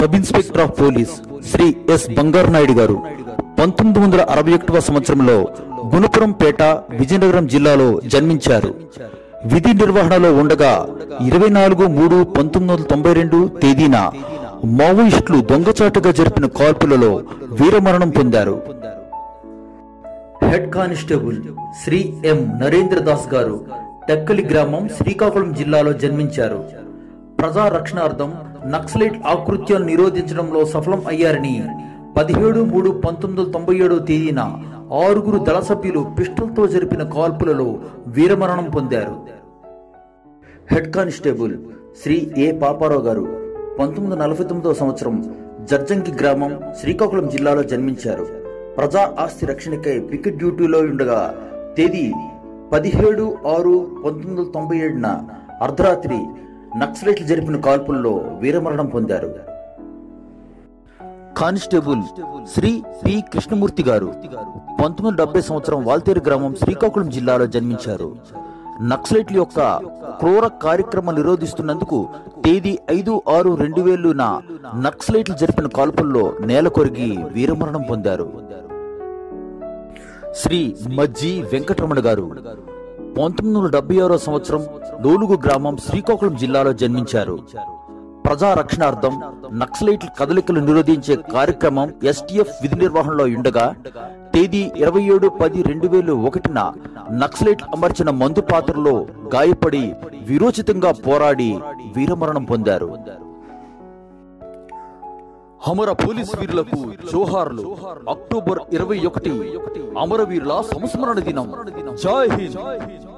sub inspector of police Shri S Bangaru Naidu గారు పంతొమ్మిది వందల అరవై ఒకటవ సంవత్సరంలో గుణపురం పేట విజయనగరం జిల్లాలో జన్మించారు విధి నిర్వహణలో ఉండగా ఇరవై నాలుగు మూడు పంతొమ్మిది వందల తొంభై రెండు తేదీన మావోయిస్టులు దొంగచాటుగా జరిపిన కాల్పులలో వీరమరణం పొందారు head constable Shri M Narendra Das garu Tekkali గ్రామం శ్రీకాకుళం జిల్లాలో జన్మించారు ప్రజా రక్షణార్థం నక్సలైట్ ఆకృత్యాలు నిరోధించడంలో సఫలం అయ్యారని పదిహేడు మూడు పంతొమ్మిది వందల తొంభై ఏడవ తేదీన ఆరుగురు దళ సభ్యులు పిస్టల్తో జరిపిన కాల్పులలో వీరమరణం పొందారు head constable Shri A Paparao garu పంతొమ్మిది వందల నలభై తొమ్మిదవ సంవత్సరం జర్జంకి గ్రామం శ్రీకాకుళం జిల్లాలో జన్మించారు ప్రజా ఆస్తి రక్షణకై పికెట్ డ్యూటీలో ఉండగా తేదీ పదిహేడు ఆరు పంతొమ్మిది వందల తొంభై ఏడున అర్ధరాత్రి నక్సలైట్లు జరిపిన కాల్పుల్లో వీరమరణం పొందారు కానిస్టేబుల్ శ్రీ పి కృష్ణమూర్తి గారు పంతొమ్మిది వందల డెబ్బై సంవత్సరం వాల్తేరు గ్రామం శ్రీకాకుళం జిల్లాలో జన్మించారు నక్సలైట్ల యొక్క క్రూర కార్యక్రమం నిరోధిస్తున్నందుకు తేదీ ఐదు ఆరు రెండు వేలున నక్సలైట్లు జరిపిన కాల్పుల్లో నేల కొరిగి వీరమరణం పొందారు శ్రీ మజ్జి వెంకటరమణ గారు పంతొమ్మిది వందల డెబ్బై ఆరో సంవత్సరం లోలుగు గ్రామం శ్రీకాకుళం జిల్లాలో జన్మించారు ప్రజా రక్షణార్థం నక్సలైట్ల కదలికలు నిరోధించే కార్యక్రమం ఎస్టీఎఫ్ విధి నిర్వహణలో ఉండగా తేదీ ఇరవై ఏడు పది రెండు వేల ఒకటిన నక్సలైట్లు అమర్చిన మందు పాత్రలో గాయపడి విరోచితంగా పోరాడి వీరమరణం పొందారు అమర పోలీస్ వీరులకు జోహార్లు అక్టోబర్ ఇరవై ఒకటి అమరవీరుల సంస్మరణ దినం జై హింద్